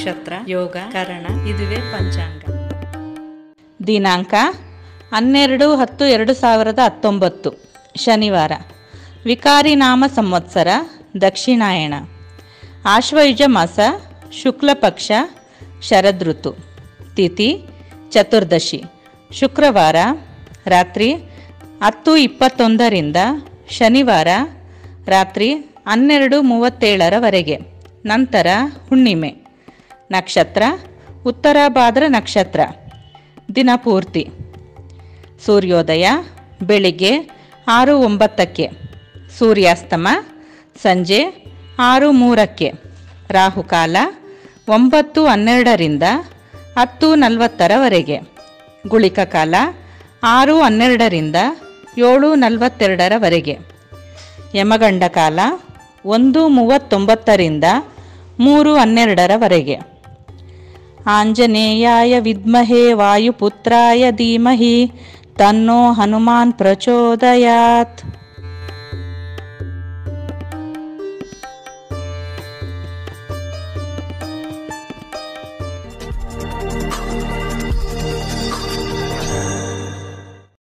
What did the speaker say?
ನಕ್ಷತ್ರ ಯೋಗ ಕರಣ ಇದುವೇ ಪಂಚಾಂಗ ದಿನಾಂಕ ಹನ್ನೆರಡು ಹತ್ತು ಎರಡು ಸಾವಿರದ ಹತ್ತೊಂಬತ್ತು ಶನಿವಾರ ವಿಕಾರಿ ನಾಮ ಸಂವತ್ಸರ ದಕ್ಷಿಣಾಯಣ ಆಶ್ವಯುಜ ಮಾಸ ಶುಕ್ಲ ಪಕ್ಷ ಶರದೃತು ತಿಥಿ ಚತುರ್ದಶಿ ಶುಕ್ರವಾರ ರಾತ್ರಿ ಹತ್ತು ಇಪ್ಪತ್ತೊಂದರಿಂದ ಶನಿವಾರ ರಾತ್ರಿ ಹನ್ನೆರಡು ಮೂವತ್ತೇಳರವರೆಗೆ ನಂತರ ಹುಣ್ಣಿಮೆ ನಕ್ಷತ್ರ ಉತ್ತರ ಭಾದ್ರ ನಕ್ಷತ್ರ ದಿನಪೂರ್ತಿ ಸೂರ್ಯೋದಯ ಬೆಳಿಗ್ಗೆ ಆರು ಒಂಬತ್ತಕ್ಕೆ ಸೂರ್ಯಾಸ್ತಮ ಸಂಜೆ ಆರು ಮೂರಕ್ಕೆ ರಾಹುಕಾಲ ಒಂಬತ್ತು ಹನ್ನೆರಡರಿಂದ ಹತ್ತು ನಲವತ್ತರವರೆಗೆ ಗುಳಿಕ ಕಾಲ ಆರು ಹನ್ನೆರಡರಿಂದ ಏಳು ನಲವತ್ತೆರಡರವರೆಗೆ ಯಮಗಂಡ ಕಾಲ ಒಂದು ಮೂವತ್ತೊಂಬತ್ತರಿಂದ ಮೂರು ಹನ್ನೆರಡರವರೆಗೆ ಆಂಜನೇಯಾಯ ವಿದ್ಮಹೇ ವಾಯುಪುತ್ರಾಯ ಧೀಮಹಿ ತನ್ನೋ ಹನುಮಾನ್ ಪ್ರಚೋದಯಾತ್